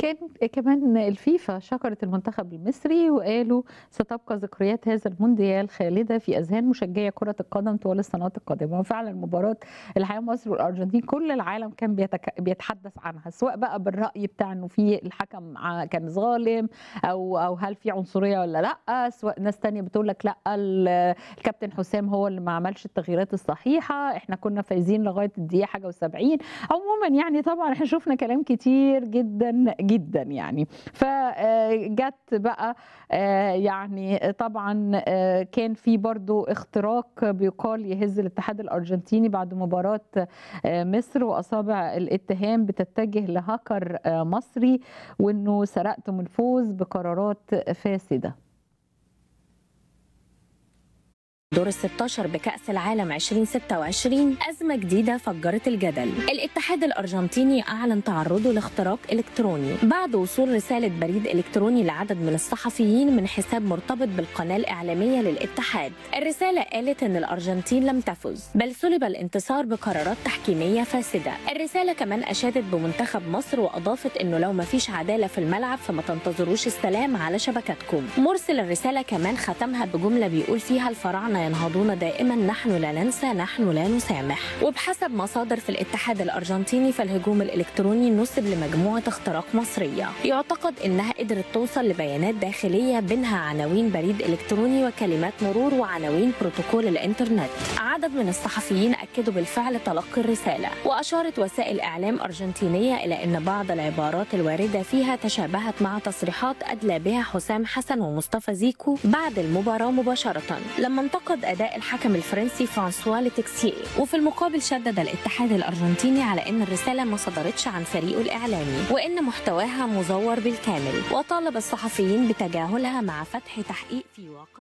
كان كمان الفيفا شكرت المنتخب المصري وقالوا ستبقى ذكريات هذا المونديال خالده في اذهان مشجعي كره القدم طوال السنوات القادمه وفعلا مباراه الحقيقه مصر والارجنتين كل العالم كان بيتك... بيتحدث عنها سواء بقى بالراي بتاع انه في الحكم ع- كان ظالم او او هل في عنصريه ولا لا سواء ناس تانية بتقول لك لا ال- الكابتن حسام هو اللي ما عملش التغييرات الصحيحه احنا كنا فايزين لغايه الدقيقه حاجه و70 عموما يعني طبعا احنا شفنا كلام كتير جدا جدا يعني فجت بقى آه، يعني طبعا آه، كان في برضو اختراق بيقال يهز الاتحاد الارجنتيني بعد مباراه آه، مصر واصابع الاتهام بتتجه لهاكر آه، مصري وانه سرقتم الفوز بقرارات فاسده دور ال 16 بكأس العالم 2026 أزمة جديدة فجرت الجدل. الاتحاد الأرجنتيني أعلن تعرضه لاختراق إلكتروني بعد وصول رسالة بريد إلكتروني لعدد من الصحفيين من حساب مرتبط بالقناة الإعلامية للاتحاد. الرسالة قالت إن الأرجنتين لم تفز بل سلب الانتصار بقرارات تحكيمية فاسدة. الرسالة كمان أشادت بمنتخب مصر وأضافت إنه لو مفيش عدالة في الملعب فما تنتظروش السلام على شبكاتكم. مرسل الرسالة كمان ختمها بجملة بيقول فيها الفراعنة ينهضون دائما نحن لا ننسى نحن لا نسامح وبحسب مصادر في الاتحاد الأرجنتيني فالهجوم الإلكتروني نسب لمجموعة اختراق مصرية يعتقد إنها قدرت توصل لبيانات داخلية بينها عناوين بريد إلكتروني وكلمات مرور وعناوين بروتوكول الإنترنت عدد من الصحفيين أكدوا بالفعل تلقي الرسالة وأشارت وسائل إعلام أرجنتينية إلى أن بعض العبارات الواردة فيها تشابهت مع تصريحات أدلى بها حسام حسن ومصطفى زيكو بعد المباراة مباشرة لما انتقد أداء الحكم الفرنسي فرانسوا لتكسيه وفي المقابل شدد الاتحاد الأرجنتيني على أن الرسالة ما صدرتش عن فريقه الإعلامي وأن محتواها مزور بالكامل وطالب الصحفيين بتجاهلها مع فتح تحقيق في واقع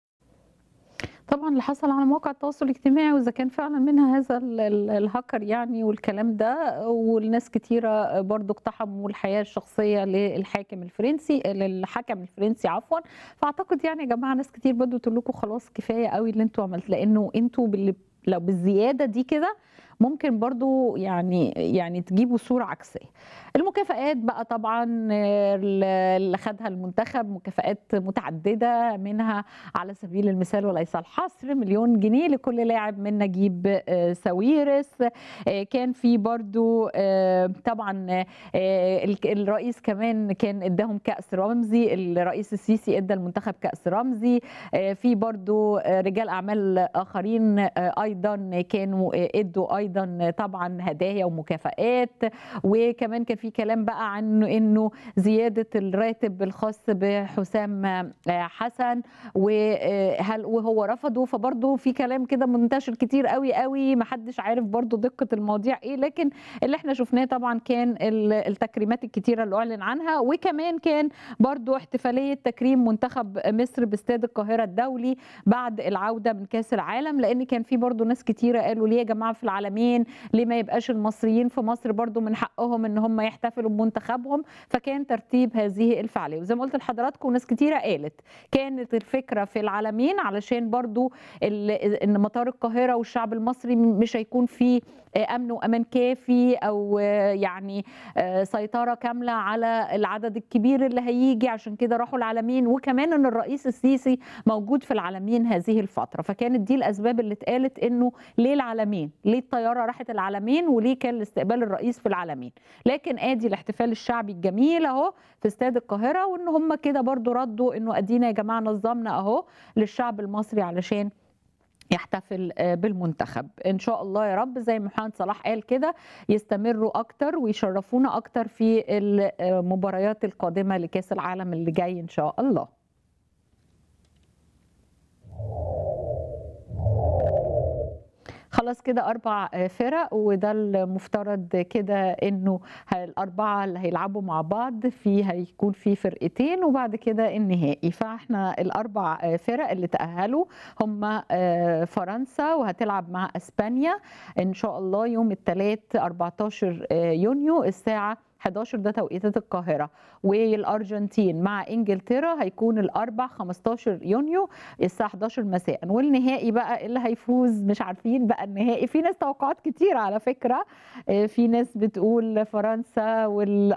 طبعا اللي حصل على مواقع التواصل الاجتماعي واذا كان فعلا منها هذا ال- ال- الهاكر يعني والكلام ده والناس كتيره برضو اقتحموا الحياه الشخصيه للحاكم الفرنسي للحكم الفرنسي عفوا فاعتقد يعني يا جماعه ناس كتير برضو تقول لكم خلاص كفايه قوي اللي انتوا عملت لانه انتوا باللي لو بالزياده دي كده ممكن برضو يعني يعني تجيبوا صورة عكسية المكافآت بقى طبعا آه، اللي خدها المنتخب مكافآت متعددة منها على سبيل المثال وليس الحصر مليون جنيه لكل لاعب من نجيب آه، ساويرس آه، كان في برضو آه، طبعا آه، ال- الرئيس كمان كان اداهم كأس رمزي الرئيس السيسي ادى المنتخب كأس رمزي آه، في برضو آه، رجال اعمال اخرين آه، ايضا كانوا آه، ادوا ايضا طبعا هدايا ومكافآت وكمان كان في كلام بقى عن انه زياده الراتب الخاص بحسام آه، حسن وهل وهو رفضه فبرضه في كلام كده منتشر كتير قوي قوي محدش عارف برضه دقه المواضيع ايه لكن اللي احنا شفناه طبعا كان ال- التكريمات الكتيره اللي اعلن عنها وكمان كان برضه احتفاليه تكريم منتخب مصر باستاد القاهره الدولي بعد العوده من كاس العالم لان كان في برضه ناس كتيره قالوا ليه يا جماعه في العالمين ليه ما يبقاش المصريين في مصر برضه من حقهم ان هم يحتفلوا بمنتخبهم فكان ترتيب هذه الفعاليه وزي ما قلت لحضراتكم ناس كتيره قالت كانت الفكره في العالمين علشان برضو ال- ان مطار القاهره والشعب المصري مش هيكون فيه امن وامان كافي او يعني سيطره كامله على العدد الكبير اللي هيجي عشان كده راحوا العالمين وكمان ان الرئيس السيسي موجود في العالمين هذه الفتره فكانت دي الاسباب اللي اتقالت انه ليه العالمين ليه الطياره راحت العالمين وليه كان الاستقبال الرئيس في العالمين لكن ادي الاحتفال الشعبي الجميل اهو في استاد القاهره وان هم كده برضو ردوا انه ادينا يا جماعه نظمنا اهو للشعب المصري علشان يحتفل آه، بالمنتخب ان شاء الله يا رب زي ما محمد صلاح قال كده يستمروا اكتر ويشرفونا اكتر في المباريات القادمه لكاس العالم اللي جاي ان شاء الله خلاص كده اربع آه، فرق وده المفترض كده انه ه- الاربعه اللي هيلعبوا مع بعض في هيكون في فرقتين وبعد كده النهائي فاحنا الاربع آه، فرق اللي تاهلوا هم آه، فرنسا وهتلعب مع اسبانيا ان شاء الله يوم الثلاث 14 آه، يونيو الساعه 11 ده توقيتات القاهره والارجنتين مع انجلترا هيكون الاربع 15 يونيو الساعه 11 مساء والنهائي بقى اللي هيفوز مش عارفين بقى النهائي في ناس توقعات كتير على فكره آه، في ناس بتقول فرنسا وال